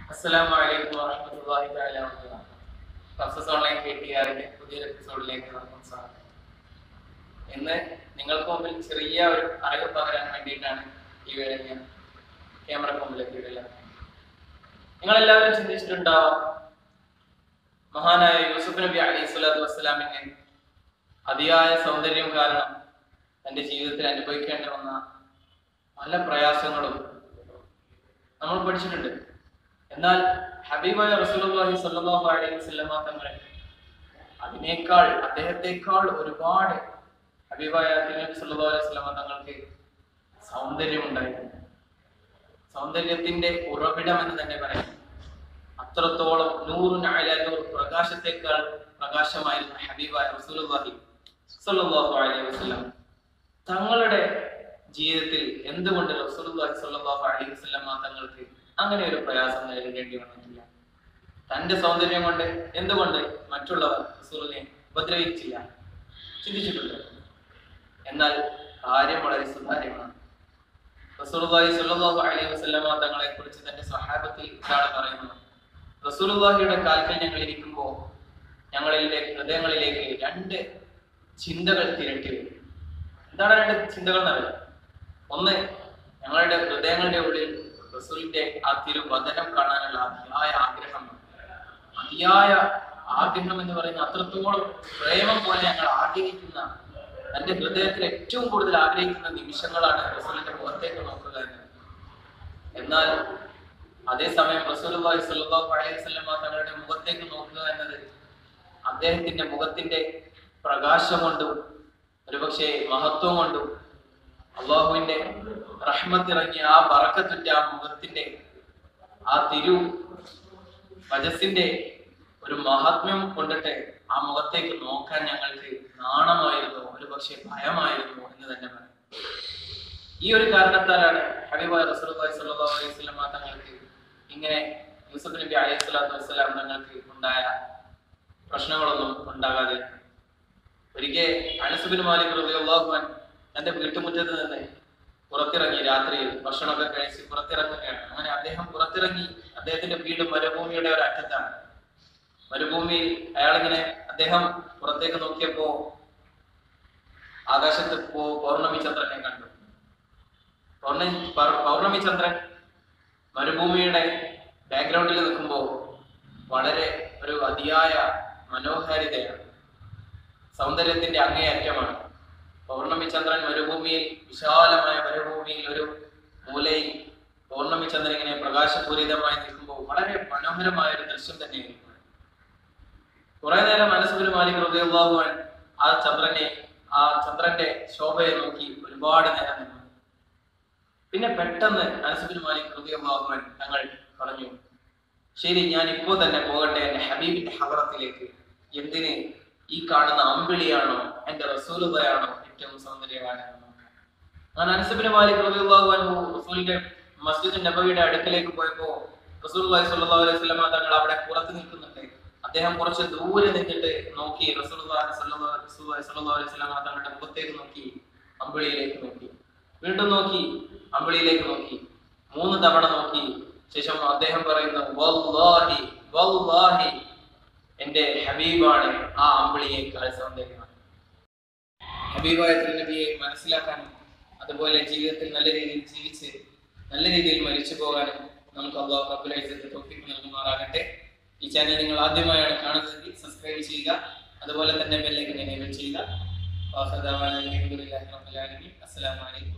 അസ്സലാമു അലൈക്കും വറഹ്മത്തുള്ളാഹി തആല വബറകാതുഹു. സക്സസ് ഓൺലൈൻ കെ ടി ആറിന്റെ പുതിയൊരു എപ്പിസോഡിലേക്ക് നമുക്ക് സ്വാഗതം ഇന്ന് നിങ്ങൾക്ക് മുമ്പിൽ ചെറിയ ഒരു അറിവ് പകരാൻ വേണ്ടിയിട്ടാണ് ഈ വേള ഞാൻ ക്യാമറ മുമ്പിലേക്ക് വരിക നിങ്ങൾ എല്ലാവരും ചിന്തിച്ചിട്ടുണ്ടാവാം മഹാനായ യൂസുഫ് നബി അലൈഹി സ്വലാത്തു വസ്സലാമിന് അതിയായ സൗന്ദര്യം കാരണം തന്റെ ജീവിതത്തിൽ അനുഭവിക്കേണ്ടി വന്ന പല പ്രയാസങ്ങളും നമ്മൾ പഠിച്ചിട്ടുണ്ട് എന്നാൽ ഹബീബായ റസൂലുള്ളാഹി സ്വല്ലല്ലാഹു അലൈഹി വസല്ലമ തങ്ങൾ അതിനേക്കാൾ അദ്ദേഹത്തെക്കാൾ ഒരുപാട് ഹബീബായ തിരുനബി സല്ലല്ലാഹു അലൈഹി വസല്ലമ തങ്ങൾക്ക് സൗന്ദര്യമുണ്ടായിരുന്നു സൗന്ദര്യത്തിന്റെ ഉറവിടം എന്ന് തന്നെ പറയാം അത്രത്തോളം നൂറിന് അയലൂർ പ്രകാശത്തെക്കാൾ പ്രകാശമായിരുന്നു ഹബീബായ റസൂലുള്ളാഹി സ്വല്ലല്ലാഹു അലൈഹി വസല്ലം തങ്ങളുടെ ജീവിതത്തിൽ എന്തുകൊണ്ട് റസൂലുള്ളാഹി സ്വല്ലല്ലാഹു അലൈഹി വസല്ലം തങ്ങൾക്ക് അങ്ങനെ ഒരു പ്രയാസം നേരിടേണ്ടി വന്നിട്ടില്ല തന്റെ സൗന്ദര്യം കൊണ്ട് എന്തുകൊണ്ട് മറ്റുള്ളവർ റസൂലിനെ ഉപദ്രവിച്ചില്ല ചിന്തിച്ചിട്ടുണ്ട് എന്നാൽ കാര്യം വളരെ സുതാര്യമാണ് റസൂലുള്ളാഹി സ്വല്ലല്ലാഹു അലൈഹി വസല്ലം തങ്ങളെ കുറിച്ച് തന്റെ സ്വഹാബത്തിൽ ഒരാൾ പറയുന്നു റസൂലുള്ളാഹിയുടെ കാൽക്കൽ ഞങ്ങൾ ഇരിക്കുമ്പോൾ ഞങ്ങളിലെ ഹൃദയങ്ങളിലേക്ക് രണ്ട് ചിന്തകൾ തിരട്ടി വരും എന്താണ് രണ്ട് ചിന്തകൾ എന്നറിയാം ഒന്ന് ഞങ്ങളുടെ ഹൃദയങ്ങളുടെ ഉള്ളിൽ റസൂലിന്റെ ആ തിരുവചനം കാണാനുള്ള അതിയായ ആഗ്രഹം അതിയായ ആഗ്രഹം എന്ന് പറയുന്ന അത്രത്തോളം പ്രേമം പോലെ ഞങ്ങൾ ആഗ്രഹിക്കുന്ന എന്റെ ഹൃദയത്തിൽ ഏറ്റവും കൂടുതൽ ആഗ്രഹിക്കുന്ന നിമിഷങ്ങളാണ് റസൂലിന്റെ മുഖത്തേക്ക് നോക്കുക എന്നത് എന്നാൽ അതേസമയം റസൂലുള്ളാഹി സ്വല്ലല്ലാഹു അലൈഹി വസല്ലം തങ്ങളുടെ മുഖത്തേക്ക് നോക്കുക എന്നത് അദ്ദേഹത്തിന്റെ മുഖത്തിന്റെ പ്രകാശം കൊണ്ടും ഒരുപക്ഷെ മഹത്വം കൊണ്ടും അള്ളാഹുവിന്റെ റഹ്മത്തിറങ്ങിയ ആ ബറക്കത്തുറ്റ ആ മുഖത്തിന്റെ ആ തിരു വജസിന്റെ ഒരു മഹാത്മ്യം കൊണ്ടിട്ട് ആ മുഖത്തേക്ക് നോക്കാൻ ഞങ്ങൾക്ക് നാണമായിരുന്നു ഒരു പക്ഷേ ഭയമായിരുന്നു എന്ന് തന്നെ പറയാം ഈ ഒരു കാരണത്താലാണ് ഹബീബായ റസൂലുള്ളാഹി സ്വല്ലല്ലാഹു അലൈഹി വസല്ലം തങ്ങൾക്ക് ഇങ്ങനെ യൂസഫ് നബി അലൈഹി സ്വലാത്തു വസ്സലാം തങ്ങൾക്ക് ഉണ്ടായ പ്രശ്നങ്ങളൊന്നും ഉണ്ടാകാതെ ഒരിക്കൽ അനസുബിൻ മാലിക് റളിയല്ലാഹു അൻഹു തന്റെ വീട്ടുമുറ്റത്ത് നിന്ന് പുറത്തിറങ്ങി രാത്രിയിൽ ഭക്ഷണമൊക്കെ കഴിച്ച് പുറത്തിറങ്ങുകയാണ് അങ്ങനെ അദ്ദേഹം പുറത്തിറങ്ങി അദ്ദേഹത്തിന്റെ വീട് മരുഭൂമിയുടെ ഒരു അറ്റത്താണ് മരുഭൂമിയിൽ അയാളിങ്ങനെ അദ്ദേഹം പുറത്തേക്ക് നോക്കിയപ്പോ ആകാശത്ത് പോ പൗർണമി ചന്ദ്രനെ കണ്ടു പൗർണമി പൗർ- പൗർണമി ചന്ദ്രൻ മരുഭൂമിയുടെ ബാക്ക്ഗ്രൗണ്ടിൽ നിൽക്കുമ്പോൾ വളരെ ഒരു അതിയായ മനോഹാരിതയാണ് സൗന്ദര്യത്തിന്റെ അങ്ങേയറ്റമാണ് പൗർണമി ചന്ദ്രൻ മരുഭൂമിയിൽ വിശാലമായ മരുഭൂമിയിൽ ഒരു മൂലയിൽ പൗർണമി ചന്ദ്രൻ ഇങ്ങനെ പ്രകാശപൂരിതമായി നിൽക്കുമ്പോൾ വളരെ മനോഹരമായ ഒരു ദൃശ്യം തന്നെയായിരുന്നു കുറെ നേരം മനസ്സുബിന് മാലിക് ഹൃദയഭാഗവാൻ ആ ചന്ദ്രനെ ആ ചന്ദ്രന്റെ ശോഭയെ നോക്കി ഒരുപാട് നേരം നിന്നു പിന്നെ പെട്ടെന്ന് മനസ്സുബിന് മാലിക് ഹൃദയഭാഗവാൻ തങ്ങൾ പറഞ്ഞു ശരി ഞാൻ ഇപ്പോൾ തന്നെ പോകട്ടെ എന്റെ ഹബീബിന്റെ ഹവറത്തിലേക്ക് എന്തിന് ഈ കാണുന്ന അമ്പിളിയാണോ എന്റെ റസൂലുതയാണോ ഏറ്റവും സൗന്ദര്യവാനാണെന്ന് നോക്കാൻ ഞാൻ അനസബിന് മാലിക് റളിയല്ലാഹു അൻഹു റസൂലിന്റെ മസ്ജിദ് നബവിയുടെ അടുക്കലേക്ക് പോയപ്പോ റസൂലുള്ളാഹി സ്വല്ലല്ലാഹു അലൈഹി വസല്ലം തങ്ങൾ അവിടെ പുറത്ത് നിൽക്കുന്നുണ്ട് അദ്ദേഹം കുറച്ച് ദൂരെ നിന്നിട്ട് നോക്കി റസൂലുള്ളാഹി സ്വല്ലല്ലാഹു റസൂലുള്ളാഹി സ്വല്ലല്ലാഹു അലൈഹി വസല്ലം തങ്ങളുടെ മുഖത്തേക്ക് നോക്കി അമ്പിളിയിലേക്ക് നോക്കി വീണ്ടും നോക്കി അമ്പിളിയിലേക്ക് നോക്കി മൂന്ന് തവണ നോക്കി ശേഷം അദ്ദേഹം പറയുന്നു വല്ലാഹി വല്ലാഹി എന്റെ ഹബീബാണ് ആ അമ്പിളിയേക്കാൾ സൗന്ദര്യമാണ് ഹബീബായ തിരുനബിയെ മനസ്സിലാക്കാനും അതുപോലെ ജീവിതത്തിൽ നല്ല രീതിയിൽ ജീവിച്ച് നല്ല രീതിയിൽ മരിച്ചു പോകാനും നമുക്ക് അള്ളാഹു റബ്ബുൽ ഇസ്സത്ത് തൗഫീഖ് നൽകുമാറാകട്ടെ ഈ ചാനൽ നിങ്ങൾ ആദ്യമായാണ് കാണുന്നതെങ്കിൽ സബ്സ്ക്രൈബ് ചെയ്യുക അതുപോലെ തന്നെ ബെല്ലൈക്കൻ എനേബിൾ ചെയ്യുക വാഹദാവാന അൽഹംദുലില്ലാഹി റബ്ബിൽ ആലമീൻ അസ്സലാമു അലൈക്കും